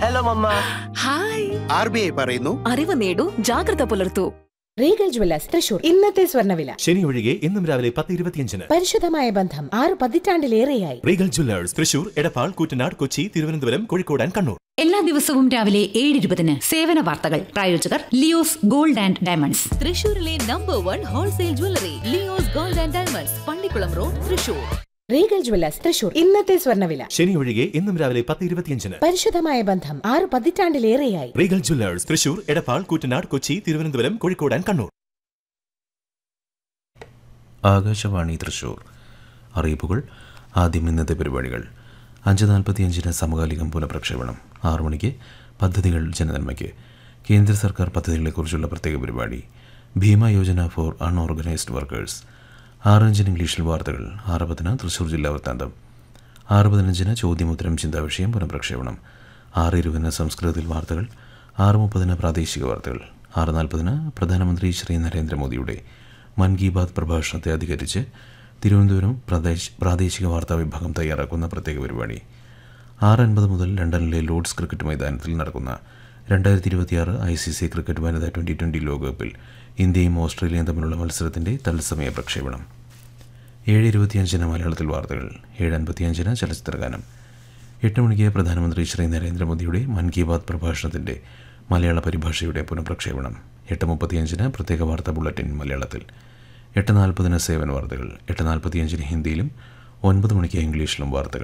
hello മമ്മ hi R B I പറയുന്നു അറിവ് നേടൂ ജാഗ്രത പുലർത്തൂ റീഗൽ ജ്വല്ലേഴ്സ് തൃശൂർ ഇന്നത്തെ സ്വർണ്ണവില ശനി ഒഴികെ ഇന്നും രാവിലെ പത്ത് ഇരുപത്തിയഞ്ചിന് പരിശുദ്ധമായ ബന്ധം ആറ് പതിറ്റാണ്ടിലേറെയായി Regal jewellers Thrissur Edappal Koottanad Kochi Thiruvananthapuram Kozhikode and Kannur എല്ലാ ദിവസവും രാവിലെ ഏഴ് ഇരുപതിന് സേവന വാർത്തകൾ പ്രായോജകർ ലിയോസ് ഗോൾഡ് ആൻഡ് ഡയമണ്ട്സ് തൃശൂരിലെ number one wholesale jewellery Leo's gold and diamonds Pallikulam road Thrissur Regal jewellers Thrissur ഇന്നത്തെ സ്വർണ്ണവില ശനി ഒഴികെ ഇന്നും രാവിലെ പത്ത് ഇരുപത്തിയഞ്ചിന് പരിശുദ്ധമായ ബന്ധം ആറ് പതിറ്റാണ്ടിലേറെയായി Regal jewellers Thrissur Edappal Koottanad Kochi Thiruvananthapuram Kozhikode and Kannur Akashvani Thrissur അറിയിപ്പുകൾ ആദ്യം ഇന്നത്തെ പരിപാടികൾ അഞ്ച് നാൽപ്പത്തിയഞ്ചിന് സമകാലികം പുനഃപ്രക്ഷേപണം ആറു മണിക്ക് പദ്ധതികൾ ജനനന്മയ്ക്ക് കേന്ദ്ര സർക്കാർ പദ്ധതികളെക്കുറിച്ചുള്ള പ്രത്യേക പരിപാടി Bima Yojana for unorganised workers ആറഞ്ചിന് ഇംഗ്ലീഷിൽ വാർത്തകൾ ആറ് പത്തിന് തൃശൂർ ജില്ലാ വൃത്താന്തം ആറ് പതിനഞ്ചിന് ചോദ്യമുത്തരം ചിന്താവിഷയം പുനഃപ്രക്ഷേപണം ആറ് ഇരുപതിന് സംസ്കൃതത്തിൽ വാർത്തകൾ ആറ് മുപ്പതിന് പ്രാദേശിക വാർത്തകൾ ആറ് നാൽപ്പതിന് പ്രധാനമന്ത്രി ശ്രീ നരേന്ദ്രമോദിയുടെ മൻ കി ബാത് പ്രഭാഷണത്തെ അധികരിച്ച് തിരുവനന്തപുരം പ്രദേശ് പ്രാദേശിക വാർത്താ വിഭാഗം തയ്യാറാക്കുന്ന പ്രത്യേക പരിപാടി ആറ് അൻപത് മുതൽ ലണ്ടനിലെ ലോർഡ്സ് ക്രിക്കറ്റ് മൈതാനത്തിൽ നടക്കുന്ന രണ്ടായിരത്തി ഇരുപത്തിയാറ് ഐ സി സി ക്രിക്കറ്റ് വനിതാ ട്വൻ്റി ട്വൻ്റി ലോകകപ്പിൽ ഇന്ത്യയും ഓസ്ട്രേലിയയും തമ്മിലുള്ള മത്സരത്തിൻ്റെ തത്സമയ പ്രക്ഷേപണം ഏഴ് ഇരുപത്തിയഞ്ചിന് മലയാളത്തിൽ വാർത്തകൾ ഏഴ് അൻപത്തിയഞ്ചിന് ചലച്ചിത്രഗാനം എട്ട് മണിക്ക് പ്രധാനമന്ത്രി ശ്രീ നരേന്ദ്രമോദിയുടെ മൻ കി ബാത് പ്രഭാഷണത്തിൻ്റെ മലയാള പരിഭാഷയുടെ പുനഃപ്രക്ഷേപണം എട്ട് മുപ്പത്തിയഞ്ചിന് പ്രത്യേക വാർത്താ ബുള്ളറ്റിൻ മലയാളത്തിൽ എട്ട് നാൽപ്പതിന് സേവന വാർത്തകൾ എട്ട് നാൽപ്പത്തിയഞ്ചിന് ഹിന്ദിയിലും ഒൻപത് മണിക്ക് ഇംഗ്ലീഷിലും വാർത്തകൾ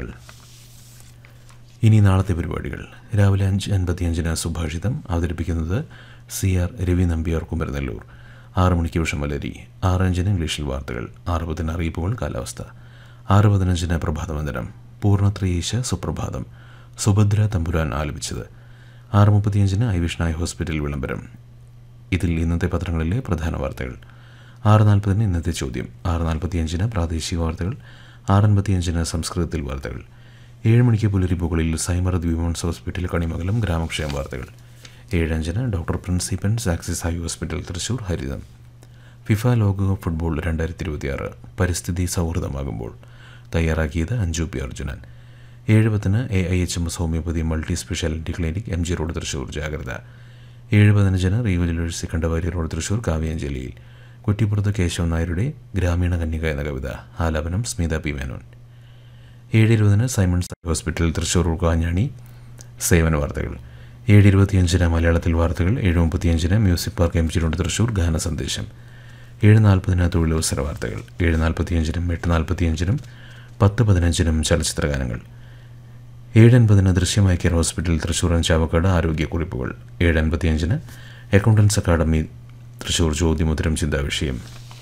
ഇനി നാളത്തെ പരിപാടികൾ രാവിലെ അഞ്ച് അൻപത്തിയഞ്ചിന് സുഭാഷിതം അവതരിപ്പിക്കുന്നത് സി ആർ രവി നമ്പ്യാർ കുമരനെല്ലൂർ ആറ് മണിക്ക് വിഷമലരി ആറ് അഞ്ചിന് ഇംഗ്ലീഷിൽ വാർത്തകൾ ആറ് പതിന് അറിയിപ്പുകൾ കാലാവസ്ഥ ആറ് പതിനഞ്ചിന് പ്രഭാതവന്ദനം പൂർണ്ണത്രയീശ സുപ്രഭാതം സുഭദ്ര തമ്പുരാൻ ആലപിച്ചത് ആറ് മുപ്പത്തിയഞ്ചിന് ഐ വിഷ്ണായ് ഹോസ്പിറ്റൽ വിളംബരം ഇതിൽ ഇന്നത്തെ പത്രങ്ങളിലെ പ്രധാന വാർത്തകൾ ആറ് നാൽപ്പതിന് ഇന്നത്തെ ചോദ്യം ആറ് നാൽപ്പത്തിയഞ്ചിന് പ്രാദേശിക വാർത്തകൾ ആറ് അൻപത്തിയഞ്ചിന് സംസ്കൃതത്തിൽ വാർത്തകൾ ഏഴ് മണിക്ക് പുലരിപ്പുകളിൽ സൈമറത് വിമൻസ് ഹോസ്പിറ്റൽ കണിമംഗലം ഗ്രാമക്ഷേമ വാർത്തകൾ ഏഴഞ്ചിന് ഡോക്ടർ പ്രിൻസിപ്പൻസ് ആക്സിസ് ഐ ഹോസ്പിറ്റൽ തൃശൂർ ഹരിതം ഫിഫ ലോകകപ്പ് ഫുട്ബോൾ രണ്ടായിരത്തി ഇരുപത്തിയാറ് പരിസ്ഥിതി സൗഹൃദമാകുമ്പോൾ തയ്യാറാക്കിയത് അഞ്ജു പി അർജുനൻ ഏഴ് പത്തിന് A I H M S homoeopathy multi speciality clinic M G road Thrissur ജാഗ്രത ഏഴ് പതിനഞ്ചിന് റീവൽ യൂണിവേഴ്സിറ്റി കണ്ടവാരി റോഡ് തൃശൂർ കാവ്യാഞ്ജലിയിൽ കുറ്റിപ്പുറത്ത് കേശവൻ നായരുടെ ഗ്രാമീണ കന്യക എന്ന കവിത ആലാപനം സ്മിത പി മേനോൻ ഏഴ് ഇരുപതിന് സൈമൺസ് ഹോസ്പിറ്റൽ തൃശൂർ കാഞ്ഞാണി സേവന വാർത്തകൾ ഏഴ് ഇരുപത്തിയഞ്ചിന് മലയാളത്തിൽ വാർത്തകൾ ഏഴ് മുപ്പത്തിയഞ്ചിന് music park M G road Thrissur ഗാന സന്ദേശം ഏഴ് നാൽപ്പതിന് തൊഴിലവസര വാർത്തകൾ ഏഴ് നാൽപ്പത്തിയഞ്ചിനും എട്ട് നാൽപ്പത്തിയഞ്ചിനും പത്ത് പതിനഞ്ചിനും ചലച്ചിത്രഗാനങ്ങൾ ഏഴ് അൻപതിന് ദൃശ്യമായ കെയർ ഹോസ്പിറ്റൽ തൃശൂർ ചാവക്കാട് ആരോഗ്യക്കുറിപ്പുകൾ ഏഴ് അൻപത്തിയഞ്ചിന് അക്കൗണ്ടൻസ് അക്കാദമി തൃശൂർ ചോദ്യമുദ്രം ചിന്താവിഷയം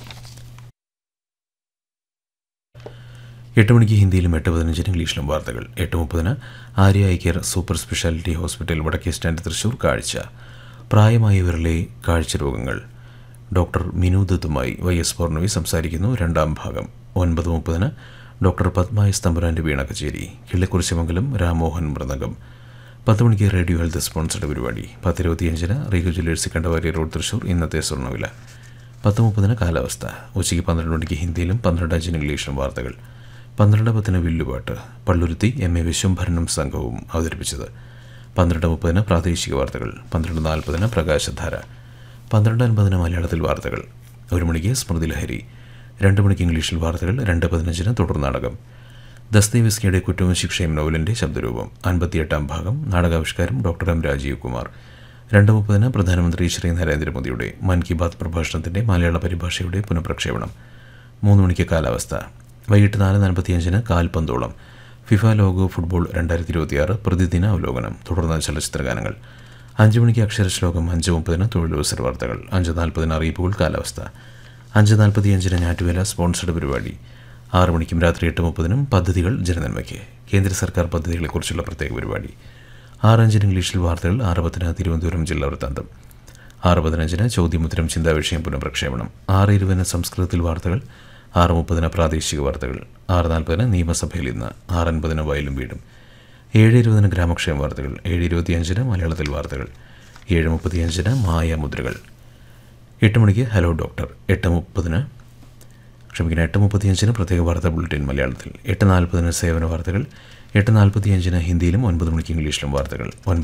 എട്ട് മണിക്ക് ഹിന്ദിയിലും എട്ട് പതിനഞ്ചിന് ഇംഗ്ലീഷിലും വാർത്തകൾ എട്ട് മുപ്പതിന് Arya eye care super speciality hospital വടക്കേ സ്റ്റാൻഡ് തൃശൂർ കാഴ്ച പ്രായമായവരിലെ കാഴ്ച രോഗങ്ങൾ ഡോക്ടർ മിനു ദത്തുമായി വൈ എസ് പൗർണമി സംസാരിക്കുന്നു രണ്ടാം ഭാഗം ഒൻപത് മുപ്പതിന് ഡോക്ടർ പത്മ എസ് തമ്പുരാൻ്റെ വീണ കച്ചേരി കിള്ളിക്കുറിശിമംഗലം രാമോഹൻ മൃദംഗം പത്ത് മണിക്ക് റേഡിയോ ഹെൽത്ത് സ്പോൺസർഡ് പരിപാടി പത്തിരുപത്തിയഞ്ചിന് റീഗൽ ജ്വല്ലേഴ്സ് കണ്ടവാരി റോഡ് തൃശൂർ ഇന്നത്തെ സ്വർണ്ണവില പത്ത് മുപ്പതിന് കാലാവസ്ഥ ഉച്ചയ്ക്ക് പന്ത്രണ്ട് മണിക്ക് ഹിന്ദിയിലും പന്ത്രണ്ട് അഞ്ചിന് ഇംഗ്ലീഷിലും വാർത്തകൾ പന്ത്രണ്ട് പത്തിന് വില്ലുപാട്ട് പള്ളുരുത്തി എം എ വിശ്വംഭരനും സംഘവും അവതരിപ്പിച്ചത് പന്ത്രണ്ട് മുപ്പതിന് പ്രാദേശിക വാർത്തകൾ പന്ത്രണ്ട് നാൽപ്പതിന് പ്രകാശധാര പന്ത്രണ്ട് അൻപതിന് മലയാളത്തിൽ വാർത്തകൾ ഒരു മണിക്ക് സ്മൃതി ലഹരി രണ്ട് മണിക്ക് ഇംഗ്ലീഷിൽ വാർത്തകൾ രണ്ട് പതിനഞ്ചിന് തുടർ നാടകം ദസ്തേവിസ്കിയുടെ കുറ്റവും ശിക്ഷയും നോവലിൻ്റെ ശബ്ദരൂപം അൻപത്തിയെട്ടാം ഭാഗം നാടകാവിഷ്കാരം ഡോക്ടർ എം രാജീവ് കുമാർ രണ്ട് മുപ്പതിന് പ്രധാനമന്ത്രി ശ്രീ നരേന്ദ്രമോദിയുടെ മൻ കി ബാത് പ്രഭാഷണത്തിൻ്റെ മലയാള പരിഭാഷയുടെ പുനഃപ്രക്ഷേപണം മൂന്ന് മണിക്ക് കാലാവസ്ഥ വൈകിട്ട് നാല് നാൽപ്പത്തിയഞ്ചിന് കാൽപന്തോളം ഫിഫ ലോകോ ഫുട്ബോൾ രണ്ടായിരത്തി ഇരുപത്തിയാറ് പ്രതിദിന അവലോകനം തുടർന്ന് ചലച്ചിത്രഗാനങ്ങൾ അഞ്ച് മണിക്ക് അക്ഷരശ്ലോകം അഞ്ച് മുപ്പതിന് തൊഴിലവസര വാർത്തകൾ അഞ്ച് നാൽപ്പതിന് അറിയിപ്പുകൾ കാലാവസ്ഥ അഞ്ച് നാൽപ്പത്തിയഞ്ചിന് ഞാറ്റുവേല സ്പോൺസർഡ് പരിപാടി ആറ് മണിക്കും രാത്രി എട്ട് മുപ്പതിനും പദ്ധതികൾ ജനനന്മയ്ക്ക് കേന്ദ്ര സർക്കാർ പദ്ധതികളെക്കുറിച്ചുള്ള പ്രത്യേക പരിപാടി ആറ് അഞ്ചിന് ഇംഗ്ലീഷിൽ വാർത്തകൾ ആറ് പത്തിന് തിരുവനന്തപുരം ജില്ലാ വൃത്താന്തം ആറ് പതിനഞ്ചിന് ചോദ്യമുത്തരം ചിന്താവിഷയം പുനഃപ്രക്ഷേപണം ആറ് ഇരുപതിന് സംസ്കൃതത്തിൽ വാർത്തകൾ ആറ് മുപ്പതിന് പ്രാദേശിക വാർത്തകൾ ആറ് നാൽപ്പതിന് നിയമസഭയിൽ ഇന്ന് ആറ് അൻപതിന് വയലും വീടും ഏഴ് ഇരുപതിന് ഗ്രാമക്ഷേമ വാർത്തകൾ ഏഴ് ഇരുപത്തിയഞ്ചിന് മലയാളത്തിൽ വാർത്തകൾ ഏഴ് മുപ്പത്തിയഞ്ചിന് മായ മുദ്രകൾ എട്ട് മണിക്ക് ഹലോ ഡോക്ടർ എട്ട് മുപ്പതിന് ക്ഷമിക്കണം എട്ട് മുപ്പത്തിയഞ്ചിന് പ്രത്യേക വാർത്താ ബുള്ളറ്റിൻ മലയാളത്തിൽ എട്ട് നാൽപ്പതിന് സേവന വാർത്തകൾ എട്ട് നാൽപ്പത്തിയഞ്ചിന് ഹിന്ദിയിലും ഒൻപത് മണിക്ക് ഇംഗ്ലീഷിലും വാർത്തകൾ ഒൻപത്